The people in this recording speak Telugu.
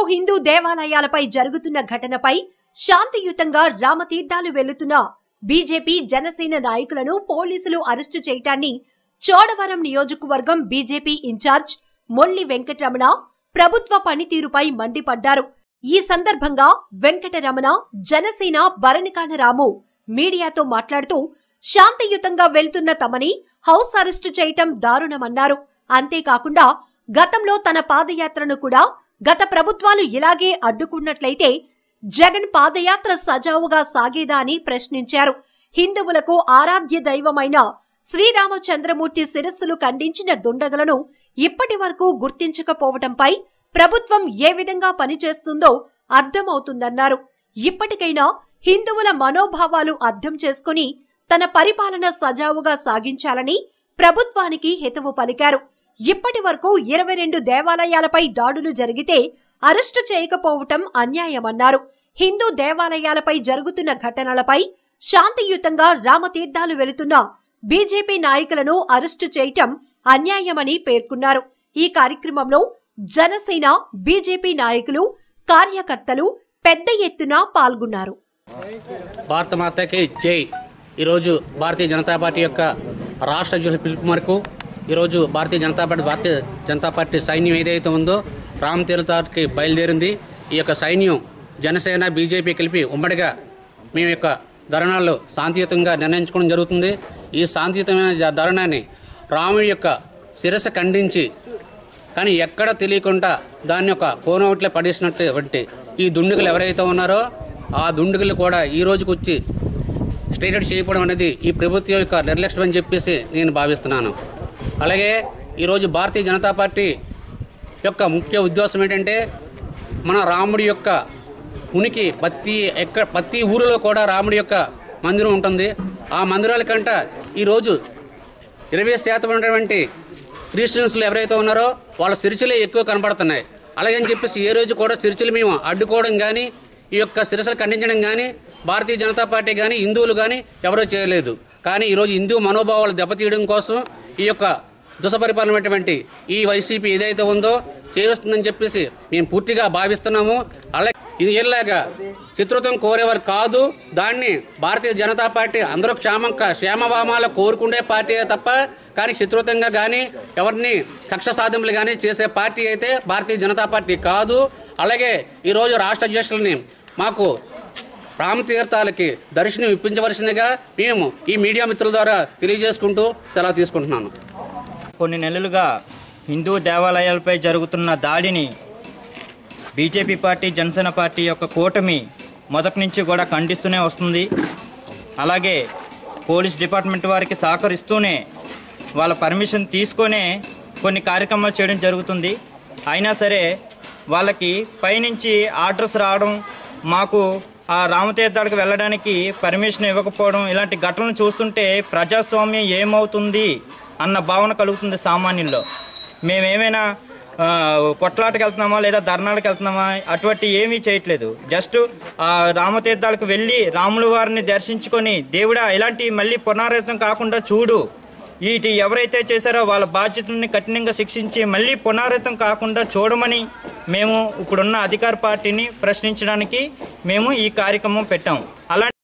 హిందూ దేవాలయాలపై జరుగుతున్న ఘటనపై శాంతియుతంగా రామతీర్థాలు వెళ్లుతున్న బీజేపీ జనసేన నాయకులను పోలీసులు అరెస్టు చేయటాన్ని చోడవరం నియోజకవర్గం బీజేపీ ఇన్ఛార్జ్ మొల్లి వెంకటరమణ ప్రభుత్వ పనితీరుపై మండిపడ్డారు ఈ సందర్భంగా వెంకటరమణ జనసేన భరణికాన రాము మీడియాతో మాట్లాడుతూ శాంతియుతంగా వెళ్తున్న తమని హౌస్ అరెస్టు చేయటం దారుణమన్నారు అంతేకాకుండా గతంలో తన పాదయాత్రను కూడా గత ప్రభుత్వాలు ఇలాగే అడ్డుకున్నట్లయితే జగన్ పాదయాత్ర సజావుగా సాగేదా అని ప్రశ్నించారు హిందువులకు ఆరాధ్య దైవమైన శ్రీరామచంద్రమూర్తి శిరస్సులు ఖండించిన దుండగలను ఇప్పటి వరకు గుర్తించకపోవటంపై ప్రభుత్వం ఏ విధంగా పనిచేస్తుందో అర్థమవుతుందన్నారు ఇప్పటికైనా హిందువుల మనోభావాలు అర్థం చేసుకుని తన పరిపాలన సజావుగా సాగించాలని ప్రభుత్వానికి హితవు పలికారు ఇప్పటి వరకు ఇరవై రెండు దేవాలయాలపై దాడులు జరిగితే అరెస్టు చేయకపోవటం అన్యాయమన్నారు హిందూ దేవాలయాలపై జరుగుతున్న ఘటనలపై శాంతియుతంగా రామతీర్థాలు వెళుతున్న బీజేపీ నాయకులను అరెస్టు చేయటం అన్యాయమని పేర్కొన్నారు ఈ కార్యక్రమంలో జనసేన బీజేపీ నాయకులు కార్యకర్తలు పెద్ద ఎత్తున పాల్గొన్నారు భారత మాతకి జై ఈరోజు భారతీయ జనతా పార్టీ యొక్క రాష్ట్ర అధ్యక్షుల పిలుపు మేరకు ఈరోజు భారతీయ జనతా పార్టీ భారతీయ జనతా పార్టీ సైన్యం ఏదైతే ఉందో రామ్ తీర్థానికి బయలుదేరింది ఈ యొక్క సైన్యం జనసేన బీజేపీ కలిపి ఉమ్మడిగా మేము యొక్క ధర్నాల్లో శాంతియుతంగా నిర్ణయించుకోవడం జరుగుతుంది ఈ శాంతియుతమైన జ- ధర్నాన్ని రాముడి యొక్క శిరస్సు ఖండించి కానీ ఎక్కడ తెలియకుండా దాన్ని ఒక కోనౌట్లో పడేసినటువంటి ఈ దుండుగులు ఎవరైతే ఉన్నారో ఆ దుండుగులు కూడా ఈ రోజుకి వచ్చి స్టేటెడ్ చేయకపోవడం అనేది ఈ ప్రభుత్వం యొక్క నిర్లక్ష్యం అని చెప్పేసి నేను భావిస్తున్నాను అలాగే ఈరోజు భారతీయ జనతా పార్టీ యొక్క ముఖ్య ఉద్దేశం ఏంటంటే మన రాముడి యొక్క ఉనికి ప్రతి ఎక్కడ ప్రతి ఊరిలో కూడా రాముడి యొక్క మందిరం ఉంటుంది ఆ మందిరాల కంట ఈరోజు ఇరవై శాతం ఉన్నటువంటి క్రిస్టియన్స్లు ఎవరైతే ఉన్నారో వాళ్ళ చర్చలే ఎక్కువ కనపడుతున్నాయి అలాగని చెప్పేసి ఏ రోజు కూడా చర్చలు మేము అడ్డుకోవడం కానీ ఈ యొక్క శిరసలు ఖండించడం కానీ భారతీయ జనతా పార్టీ కానీ హిందువులు కానీ ఎవరూ చేయలేదు కానీ ఈరోజు హిందూ మనోభావాలు దెబ్బతీయడం కోసం ఈ యొక్క దుసపరిపాలనటువంటి ఈ వైసీపీ ఏదైతే ఉందో చేస్తుందని చెప్పేసి మేము పూర్తిగా భావిస్తున్నాము అలాగే ఇది ఎలాగా చిత్రత్వం కోరేవారు కాదు దాన్ని భారతీయ జనతా పార్టీ అందరూ క్షేమం క్షేమవామాలు కోరుకునే పార్టీ తప్ప కానీ శత్రుత్వంగా కానీ ఎవరిని కక్ష సాధింపులు కానీ చేసే పార్టీ అయితే భారతీయ జనతా పార్టీ కాదు అలాగే ఈరోజు రాష్ట్ర అధ్యక్షులని మాకు రామతీర్థాలకి దర్శనం ఇప్పించవలసిందిగా మేము ఈ మీడియా మిత్రుల ద్వారా తెలియజేసుకుంటూ సెలవు తీసుకుంటున్నాను కొన్ని నెలలుగా హిందూ దేవాలయాలపై జరుగుతున్న దాడిని బీజేపీ పార్టీ జనసేన పార్టీ యొక్క కూటమి మొదటి నుంచి కూడా ఖండిస్తూనే వస్తుంది అలాగే పోలీస్ డిపార్ట్మెంట్ వారికి సహకరిస్తూనే వాళ్ళ పర్మిషన్ తీసుకొనే కొన్ని కార్యక్రమాలు చేయడం జరుగుతుంది అయినా సరే వాళ్ళకి పైనుంచి ఆర్డర్స్ రావడం మాకు ఆ రామతీర్థాలకు వెళ్ళడానికి పర్మిషన్ ఇవ్వకపోవడం ఇలాంటి ఘటనలు చూస్తుంటే ప్రజాస్వామ్యం ఏమవుతుంది అన్న భావన కలుగుతుంది సామాన్యుల్లో మేమేమైనా ఆ, కొట్లాటకి వెళ్తున్నామా లేదా ధర్నాలకు వెళ్తున్నామా అటువంటి ఏమీ చేయట్లేదు జస్ట్ ఆ రామతీర్థాలకు వెళ్ళి రాముల వారిని దర్శించుకొని దేవుడా ఇలాంటి మళ్ళీ పునరావృతం కాకుండా చూడు వీటి ఎవరైతే చేశారో వాళ్ళ బాధ్యతల్ని కఠినంగా శిక్షించి మళ్ళీ పునరావృతం కాకుండా చూడమని మేము ఇప్పుడున్న అధికార పార్టీని ప్రశ్నించడానికి మేము ఈ కార్యక్రమం పెట్టాం అలాంటి